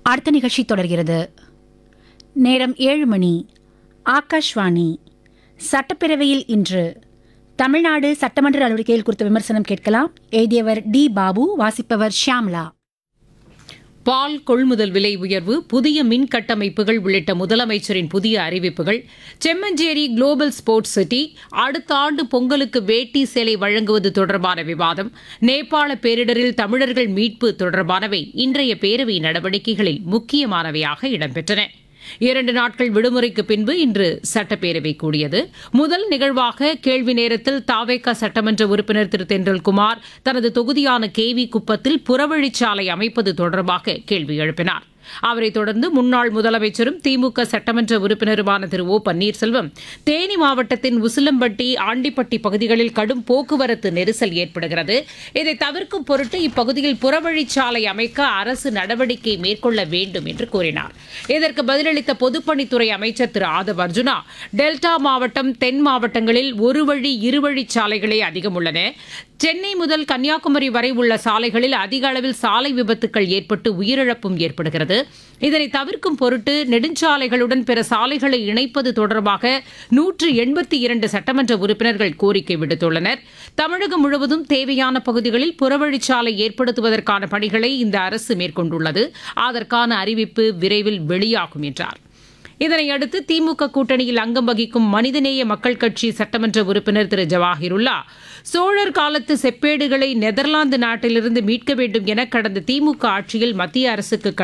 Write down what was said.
அடுத்த நிகழ்ச்சி தொடர்கிறது நேரம் ஏழு மணி ஆகாஷ்வாணி சட்டப்பேரவையில் இன்று தமிழ்நாடு சட்டமன்ற நடவடிக்கைகள் குறித்த விமர்சனம் கேட்கலாம் எழுதியவர் டி பாபு வாசிப்பவர் ஷியாம்லா பால் கொள்முதல் விலை உயர்வு புதிய மின் கட்டமைப்புகள் உள்ளிட்ட முதலமைச்சரின் புதிய அறிவிப்புகள் செம்மஞ்சேரி குளோபல் ஸ்போர்ட்ஸ் சிட்டி அடுத்த ஆண்டு பொங்கலுக்கு வேட்டி சேலை வழங்குவது தொடர்பான விவாதம் நேபாள பேரிடரில் தமிழர்கள் மீட்பு தொடர்பானவை இன்றைய பேரவை நடவடிக்கைகளில் முக்கியமானவையாக இடம்பெற்றன இரண்டு நாட்கள் விடுமுறைக்கு பின்பு இன்று சட்டப்பேரவை கூடியது முதல் நிகழ்வாக கேள்வி நேரத்தில் தாவேகா சட்டமன்ற உறுப்பினர் திரு தென்றல்குமார் தனது தொகுதியான கேவி குப்பத்தில் புறவழிச்சாலை அமைப்பது தொடர்பாக கேள்வி எழுப்பினார் அவரைத் தொடர்ந்து முன்னாள் முதலமைச்சரும் திமுக சட்டமன்ற உறுப்பினருமான திரு ஓ பன்னீர்செல்வம் தேனி மாவட்டத்தின் உசிலம்பட்டி ஆண்டிப்பட்டி பகுதிகளில் கடும் போக்குவரத்து நெரிசல் ஏற்படுகிறது இதை தவிர்க்கும் பொருட்டு இப்பகுதியில் புறவழிச்சாலை அமைக்க அரசு நடவடிக்கை மேற்கொள்ள வேண்டும் என்று கூறினார் இதற்கு பதிலளித்த பொதுப்பணித்துறை அமைச்சர் திரு ஆதவ் அர்ஜுனா டெல்டா மாவட்டம் தென் மாவட்டங்களில் ஒரு வழி இருவழி சாலைகளே அதிகம் உள்ளன சென்னை முதல் கன்னியாகுமரி வரை உள்ள சாலைகளில் அதிக அளவில் சாலை விபத்துக்கள் ஏற்பட்டு உயிரிழப்பும் ஏற்படுகிறது இதனை தவிர்க்கும் பொருட்டு நெடுஞ்சாலைகளுடன் பிற சாலைகளை இணைப்பது தொடர்பாக நூற்று எண்பத்தி இரண்டு சட்டமன்ற உறுப்பினர்கள் கோரிக்கை விடுத்துள்ளனர் தமிழகம் முழுவதும் தேவையான பகுதிகளில் புறவழிச்சாலை ஏற்படுத்துவதற்கான பணிகளை இந்த அரசு மேற்கொண்டுள்ளது அதற்கான அறிவிப்பு விரைவில் வெளியாகும் என்றார் இதனையடுத்து திமுக கூட்டணியில் அங்கம் வகிக்கும் மனிதநேய மக்கள் கட்சி சட்டமன்ற உறுப்பினர் திரு ஜவாஹிருல்லா சோழர் காலத்து செப்பேடுகளை நெதர்லாந்து நாட்டிலிருந்து மீட்க வேண்டும் என கடந்த திமுக ஆட்சியில் மத்திய அரசுக்கு